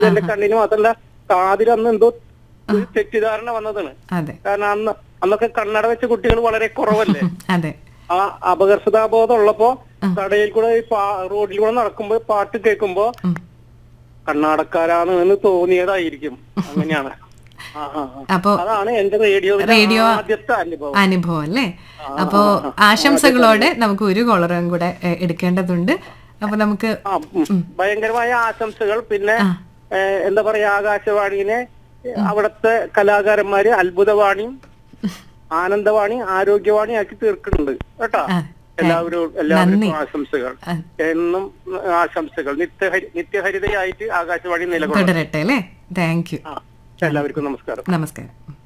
ഇത് എന്റെ കണ്ണിന് മാത്രല്ല കാതിൽ അന്ന് എന്തോ ഒരു തെറ്റിദ്ധാരണ വന്നതാണ് അതെ കാരണം അന്ന് അന്നൊക്കെ കണ്ണട വെച്ച കുട്ടികൾ വളരെ കുറവല്ലേ അതെ ആ അപകർഷതാബോധം ഉള്ളപ്പോ കടയിൽ കൂടെ ഈ പാ- റോഡിൽ കൂടെ നടക്കുമ്പോ പാട്ട് കേൾക്കുമ്പോ ഉം. കണ്ണാടക്കാരാണ് എന്ന് തോന്നിയതായിരിക്കും അങ്ങനെയാണ് ആ, ആ, ആ. അപ്പോ അതാണ് എന്റെ റേഡിയോ റേഡിയോ ആദ്യത്തെ അനുഭവം അനുഭവം അല്ലേ അപ്പോ ആശംസകളോടെ നമുക്ക് ഒരു കോളറും കൂടെ ഏ, എടുക്കേണ്ടതുണ്ട് അപ്പൊ നമുക്ക് ആ ഉം. ഭയങ്കരമായ ആശംസകൾ പിന്നെ ഏ, എന്താ പറയാ ആകാശവാണിനെ അവിടുത്തെ കലാകാരന്മാര് അത്ഭുതവാണിയും ആനന്ദവാണി ആരോഗ്യവാണി ആക്കി തീർക്കുന്നുണ്ട് കേട്ടോ ആ, എല്ലാവരും നന്ദി. എല്ലാവർക്കും ആശംസകൾ ആ, എന്നും ആശംസകൾ നിത്യഹരി നിത്യഹരിതയായിട്ട് ആകാശവാണി നിലകൊള്ളും തുടരട്ടെ അല്ലേ താങ്ക് യു ആ എല്ലാവർക്കും നമസ്കാരം നമസ്കാരം